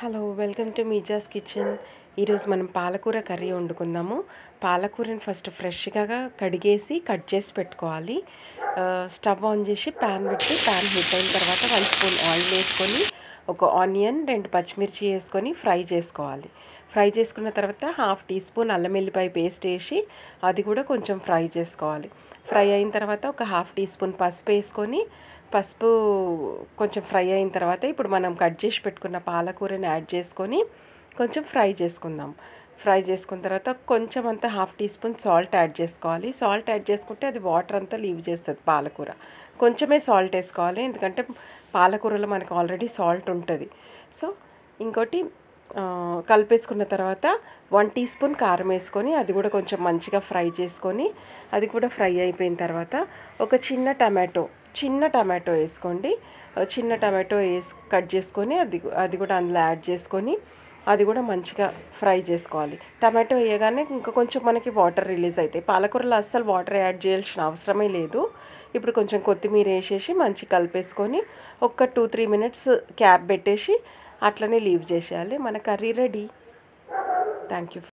hello welcome to మీజాస్ kitchen ఈరోజు మనం పాలకూర కర్రీ వండుకుందాము పాలకూరని ఫస్ట్ ఫ్రెష్గా కడిగేసి కట్ చేసి పెట్టుకోవాలి ఆ, స్టవ్ ఆన్ చేసి ప్యాన్ పెట్టి ప్యాన్ హీట్ అయిన తర్వాత వన్ స్పూన్ ఆయిల్ వేసుకొని ఒక ఆనియన్ రెండు పచ్చిమిర్చి వేసుకొని ఫ్రై చేసుకోవాలి ఫ్రై చేసుకున్న తర్వాత హాఫ్ టీ స్పూన్ అల్లం వెల్లిపాయ పేస్ట్ వేసి అది కూడా కొంచెం ఫ్రై చేసుకోవాలి ఫ్రై అయిన తర్వాత ఒక హాఫ్ టీ స్పూన్ పసుపు వేసుకొని పసుపు కొంచెం ఫ్రై అయిన తర్వాత ఇప్పుడు మనం కట్ చేసి పెట్టుకున్న పాలకూరని యాడ్ చేసుకొని కొంచెం ఫ్రై చేసుకుందాం ఫ్రై చేసుకున్న తర్వాత కొంచెం అంతా half teaspoon salt add చేసుకోవాలి సాల్ట్ యాడ్ చేసుకుంటే అది వాటర్ అంతా లీవ్ చేస్తుంది పాలకూర కొంచెమే సాల్ట్ వేసుకోవాలి ఎందుకంటే పాలకూరలో మనకు ఆల్రెడీ సాల్ట్ ఉంటుంది సో ఇంకోటి ఆ, కలిపేసుకున్న తర్వాత వన్ టీ స్పూన్ కారం వేసుకొని అది కూడా కొంచెం మంచిగా ఫ్రై చేసుకొని అది కూడా ఫ్రై అయిపోయిన తర్వాత ఒక చిన్న టమాటో చిన్న టమాటో వేసుకోండి ఆ, చిన్న టమాటో వేసి కట్ చేసుకొని అది అది కూడా అందులో యాడ్ చేసుకొని అది కూడా మంచిగా ఫ్రై చేసుకోవాలి టమాటో వేయగానే ఇంకా కొంచెం మనకి వాటర్ రిలీజ్ అవుతాయి పాలకూరలో అస్సలు వాటర్ యాడ్ చేయాల్సిన అవసరమే లేదు ఇప్పుడు కొంచెం కొత్తిమీర వేసేసి మంచి కలిపేసుకొని ఒక టూ త్రీ మినిట్స్ క్యాప్ పెట్టేసి అట్లనే లీవ్ చేసేయాలి మన కర్రీ రెడీ థ్యాంక్ యూ